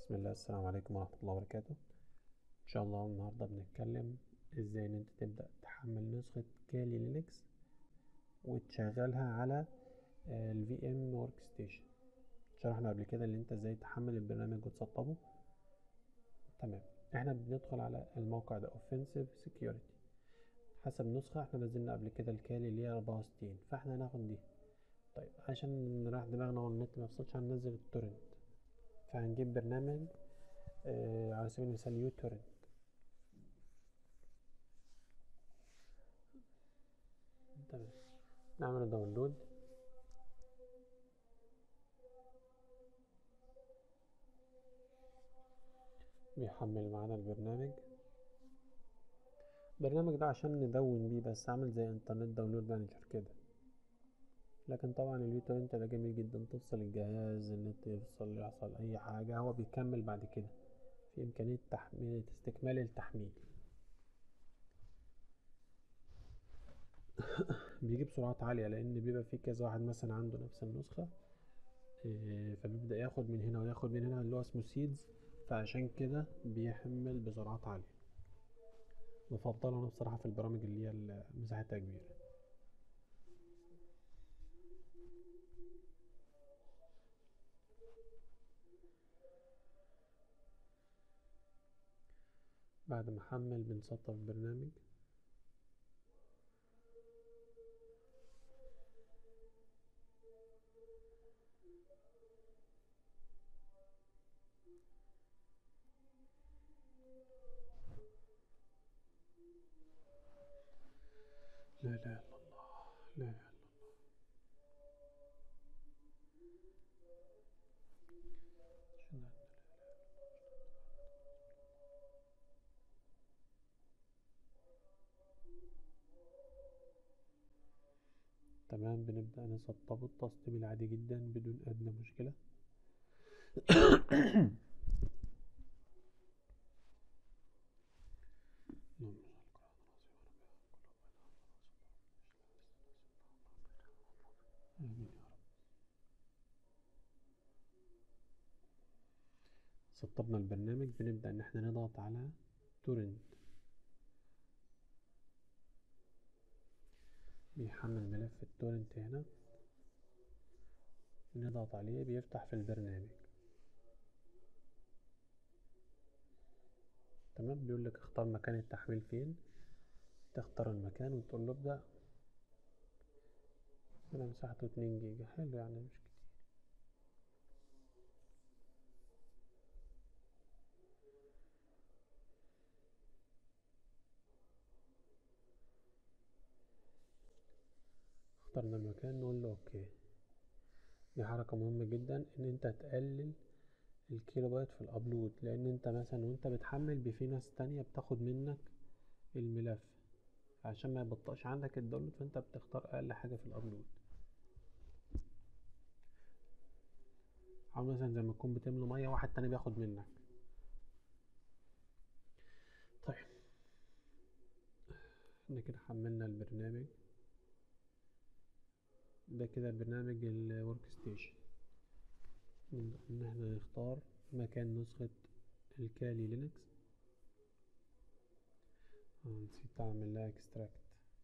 بسم الله السلام عليكم ورحمة الله وبركاته ان شاء الله النهاردة بنتكلم ازاي ان انت تبدأ تحمل نسخة كالي لينكس وتشغلها على ال VM Workstation شرحنا قبل كده ان انت ازاي تحمل البرنامج وتسطبه تمام احنا بندخل على الموقع ده Offensive Security حسب نسخة احنا نزلنا قبل كده الكالي اللي هي 64 فاحنا هناخد دي طيب عشان نريح دماغنا والنت ميفصلش هننزل التورنت فهنجيب برنامج آه على سبيل المثال يو تورنت تمام نعمل داونلود بيحمل معانا البرنامج البرنامج ده عشان ندون بيه بس عامل زي انترنت داونلود مانجر كده لكن طبعا اليوتورنت ده جميل جدا تفصل الجهاز النت يفصل يحصل اي حاجة هو بيكمل بعد كده في امكانية تحميل استكمال التحميل بيجيب سرعات عالية لان بيبقى في كذا واحد مثلا عنده نفس النسخة فبيبدأ ياخد من هنا وياخد من هنا اللي هو اسمه سيدز فعشان كده بيحمل بسرعات عالية بفضله انا بصراحة في البرامج اللي هي مساحتها كبيرة بعد ما احمل بنسطب البرنامج لا اله الا الله لا اله الا الله تمام بنبدأ نسطبه التسطيب العادي جدا بدون أدنى مشكلة آمين يا رب سطبنا البرنامج بنبدأ إن احنا نضغط على تورنت بيحمل ملف التورنت هنا نضغط عليه بيفتح في البرنامج تمام بيقول لك اختار مكان التحميل فين تختار المكان وتقول له ابدأ هنا مساحته اتنين جيجا حلو يعني مش كتير اخترنا المكان نقول له اوكي دي حركة مهمة جدا ان انت تقلل الكيلو بايت في الابلود لان انت مثلا وانت بتحمل في ناس تانية بتاخد منك الملف عشان ما يبطئش عندك الداونلود فانت بتختار اقل حاجة في الابلود عامل مثلا زي ما تكون بتملى مية واحد تاني بياخد منك طيب احنا كده حملنا البرنامج ده كده برنامج الورك ستيشن ان احنا نختار مكان نسخة الكالي لينكس نسيت اعمل لها اكستراكت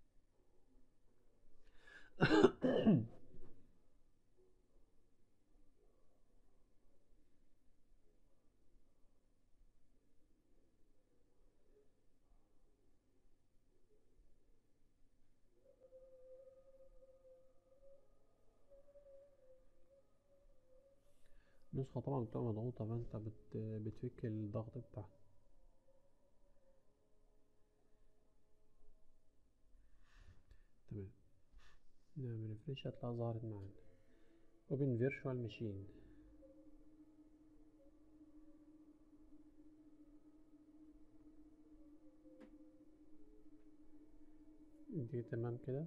النسخة طبعا بتبقى مضغوطة فانت بت... بتفك الضغط بتاعها تمام نعمل ريفريش هتلاقيها ظهرت معانا اوبن فيرتشوال ماشين دي تمام كده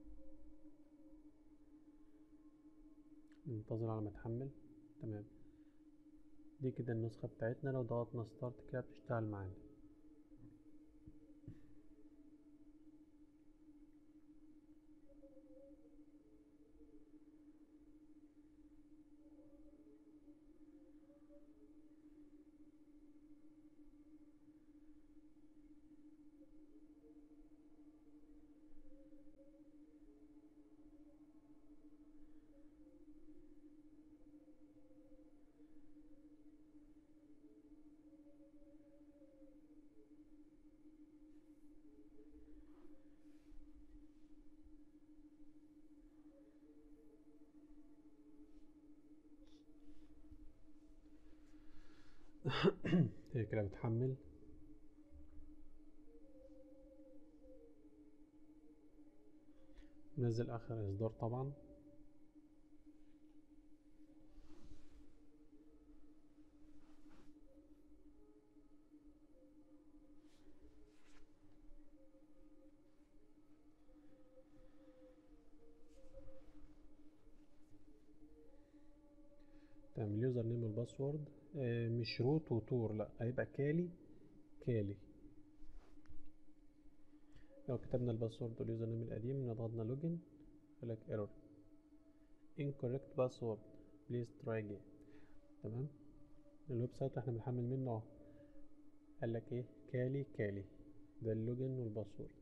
ننتظر على ما تحمل تمام دي كده النسخة بتاعتنا لو ضغطنا ستارت كده بتشتغل معانا هي كده بتحمل نزل اخر اصدار طبعا تمام اليوزر نيم والباسورد آه مش روت وتور لا هيبقى كالي كالي لو كتبنا الباسورد واليوزر نيم القديم نضغطنا لوجن يقول لك ايرور incorrect password please try again تمام الويب سايت احنا بنحمل منه اهو قال لك ايه كالي كالي ده اللوجن والباسورد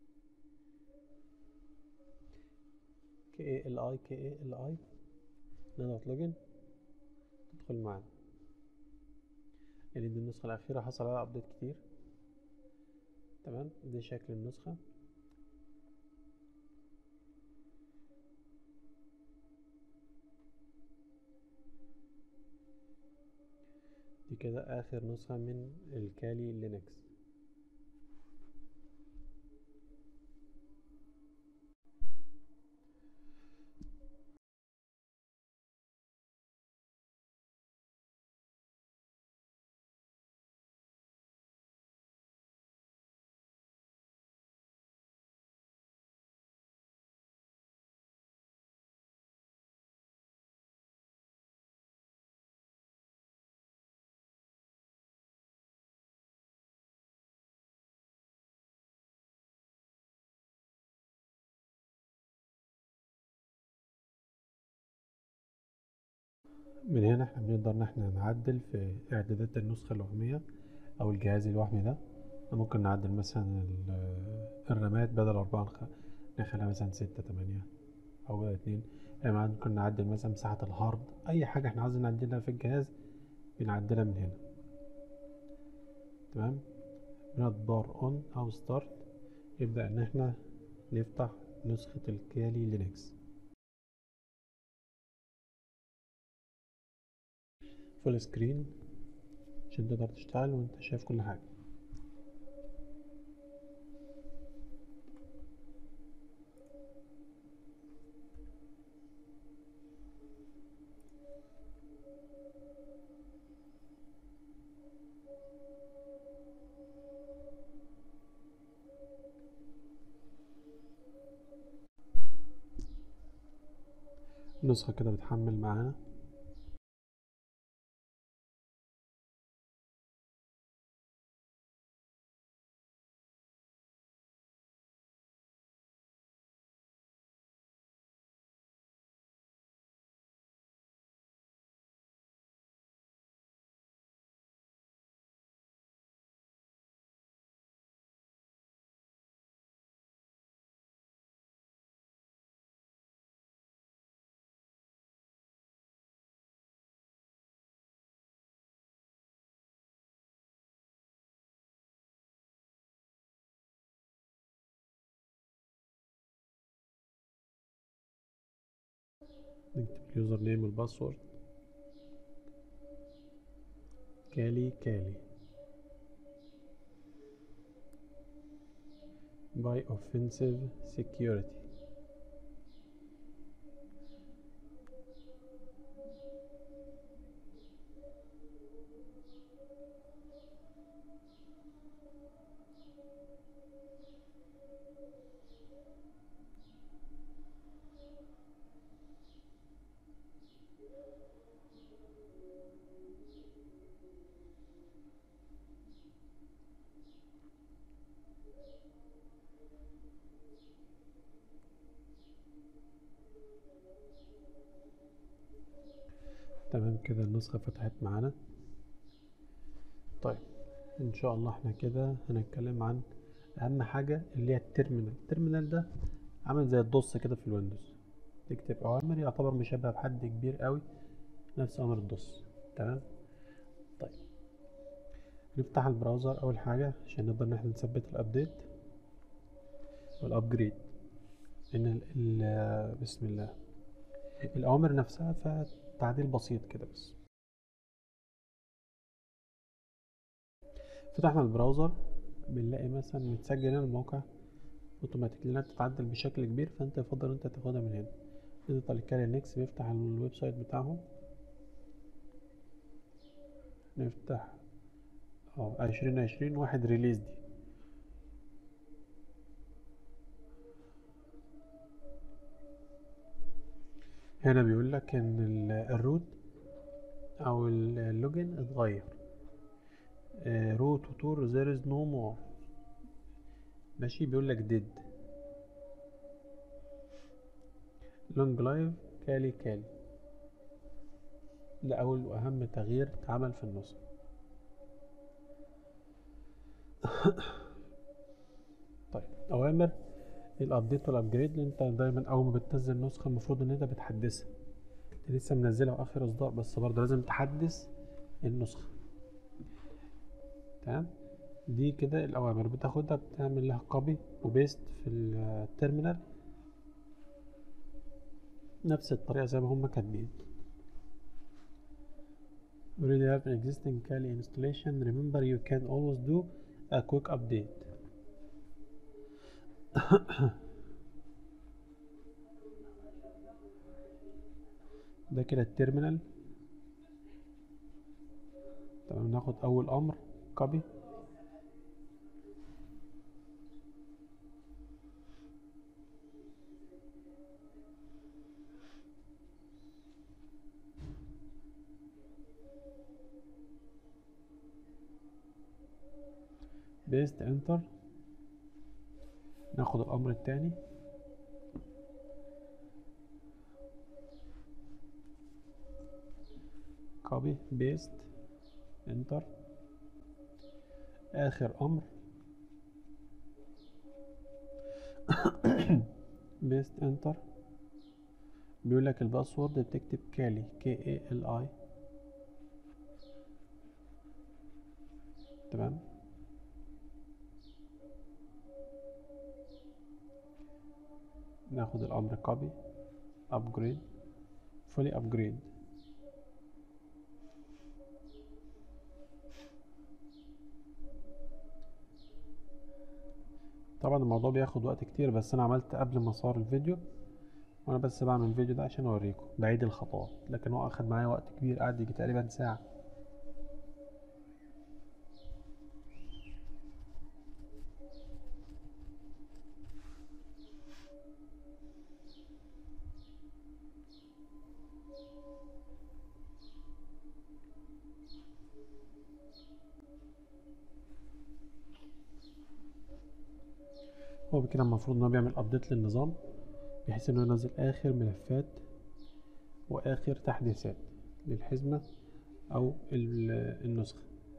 كي اي ال اي كي اي ال اي نضغط لوجن تدخل معانا يعني دي النسخة الأخيرة حصل عليها أبديت كتير تمام دي شكل النسخة دي كده آخر نسخة من الكالي لينكس من هنا احنا بنقدر ان احنا نعدل في اعدادات النسخة الوهمية او الجهاز الوهمي ده ممكن نعدل مثلا ال- الرامات بدل أربعة نخ- نخليها مثلا ستة تمانية أو بدل اتنين يعني ممكن نعدل مثلا مساحة الهارد أي حاجة احنا عاوزين نعدلها في الجهاز بنعدلها من هنا تمام بنضغط بار اون أو ستارت يبدأ إن احنا نفتح نسخة الكالي لينكس فول سكرين عشان تقدر تشتغل وانت شايف كل حاجة النسخة كده بتحمل معانا نكتب اليوزر نيم والباسورد كالي كالي by offensive security تمام كده النسخة فتحت معانا طيب ان شاء الله احنا كده هنتكلم عن اهم حاجة اللي هي التيرمينال التيرمينال ده عامل زي الدوس كده في الويندوز تكتب اوامر يعتبر مشابه بحد كبير قوي نفس امر الدوس تمام طيب نفتح البراوزر اول حاجة عشان نقدر ان احنا نثبت الابديت والابجريد ان ال ال بسم الله الاوامر نفسها فيها تعديل بسيط كده بس فتحنا البراوزر بنلاقي مثلا متسجل هنا الموقع اوتوماتيك لانها بتتعدل بشكل كبير فانت يفضل انت تاخدها من هنا نضغط على نيكس بيفتح الويب سايت بتاعهم نفتح اه عشرين عشرين واحد ريليز دي هنا بيقول لك ان ال- الروت او ال- اللوجن اتغير روت وتور there is no more ماشي بيقول لك did long live كالي كالي ده اول واهم تغيير اتعمل في النسخة طيب اوامر الابديت والابجريد انت دايما اول ما بتنزل نسخة المفروض ان انت بتحدثها انت لسه منزلها اخر اصدار بس برضه لازم تحدث النسخة تمام دي كده الاوامر بتاخدها بتعمل لها كوبي وبيست في التيرمينال نفس الطريقة زي ما هم كاتبين already have an existing Kali installation remember you can always do a quick update ده كده التيرمينال تمام ناخد اول امر كوبي بيست انتر ناخد الامر التاني كوبي بيست انتر اخر امر بيست انتر بيقول لك الباسورد بتكتب كالي كي اي ال اي تمام ناخد الامر كوبي ابجريد فولي ابجريد طبعا الموضوع بياخد وقت كتير بس انا عملت قبل ما صار الفيديو وانا بس بعمل الفيديو ده عشان اوريكم بعيد الخطوات لكن هو اخد معايا وقت كبير قعد يجي تقريبا ساعة هو بكده المفروض ان هو بيعمل ابديت للنظام بحيث انه ينزل اخر ملفات واخر تحديثات للحزمة او ال- النسخة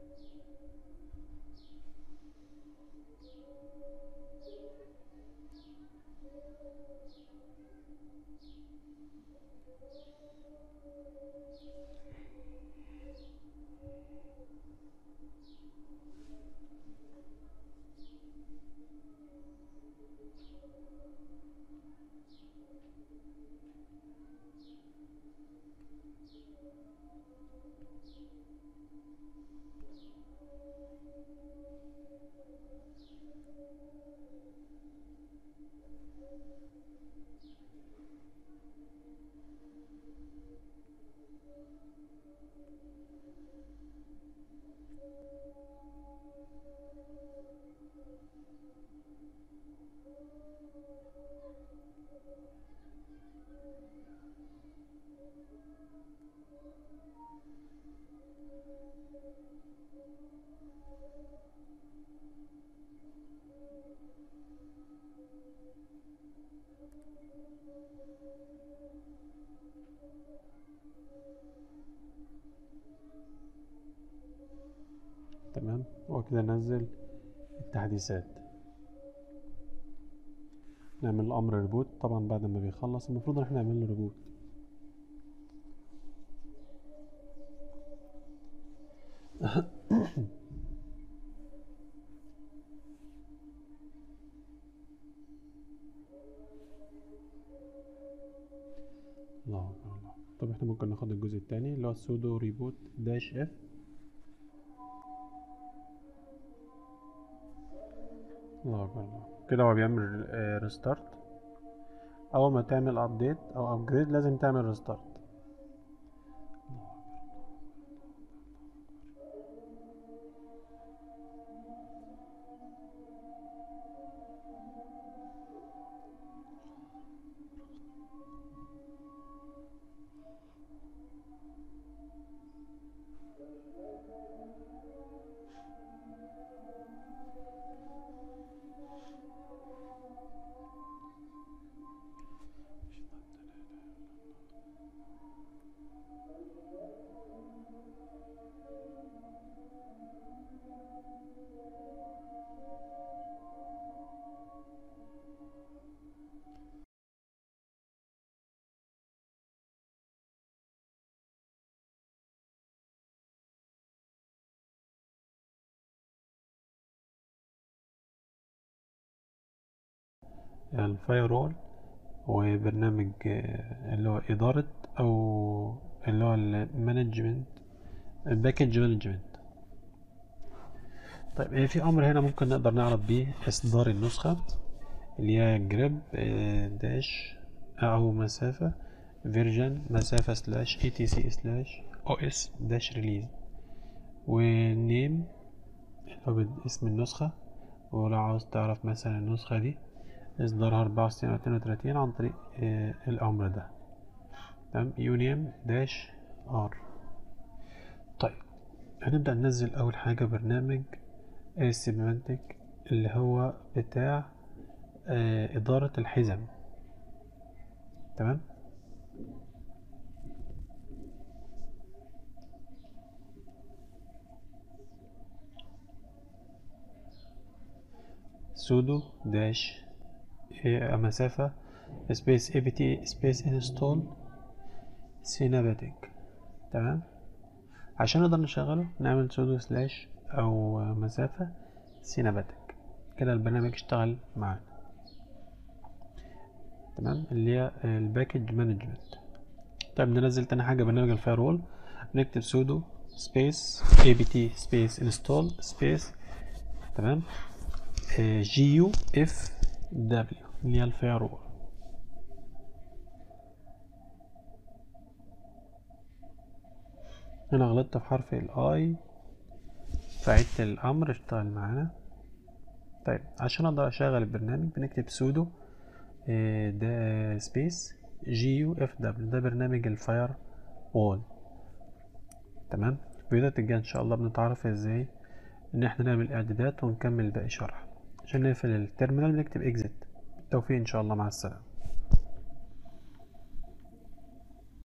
تمام هو كده نزل التحديثات نعمل امر ريبوت طبعا بعد ما بيخلص المفروض ان احنا نعمل له ريبوت الله أكبر الله طب احنا ممكن ناخد الجزء التاني اللي هو السودو ريبوت داش اف الله اكبر الله كده هو بيعمل ريستارت اول ما تعمل ابديت او ابجريد لازم تعمل ريستارت الفاير وول هو برنامج آه، اللي هو إدارة أو اللي هو المانجمنت الباكج مانجمنت طيب إيه في أمر هنا ممكن نقدر نعرف بيه إصدار النسخة اللي هي جريب داش أو مسافة فيرجن مسافة سلاش اي تي سي سلاش او اس داش ريليز ونيم اللي هو باسم النسخة ولو عاوز تعرف مثلا النسخة دي إصدارها أربعة وستين أو اتنين وتلاتين عن طريق آه الأمر ده تمام يونيم داش ار طيب هنبدأ ننزل أول حاجة برنامج سيمانتك اللي هو بتاع آه إدارة الحزم تمام سودو داش مسافة سبيس اي بي تي سبيس انستول سيناباتيك تمام عشان نقدر نشغله نعمل سودو سلاش او مسافة سيناباتيك كده البرنامج اشتغل معانا تمام اللي هي الباكج مانجمنت طيب ننزل تاني حاجة برنامج الفاير وول نكتب سودو سبيس اي بي تي سبيس انستول سبيس تمام جي يو اف دبليو اللي هي الفاير وول هنا غلطت في حرف الاي فعدت الامر اشتغل معانا طيب عشان اقدر اشغل البرنامج بنكتب سودو ده سبيس جي يو اف دبليو ده برنامج الفاير وول تمام الفيديوهات الجايه ان شاء الله بنتعرف ازاي ان احنا نعمل اعدادات ونكمل باقي شرح عشان نقفل التيرمينال بنكتب اكزيت بالتوفيق ان شاء الله مع السلامه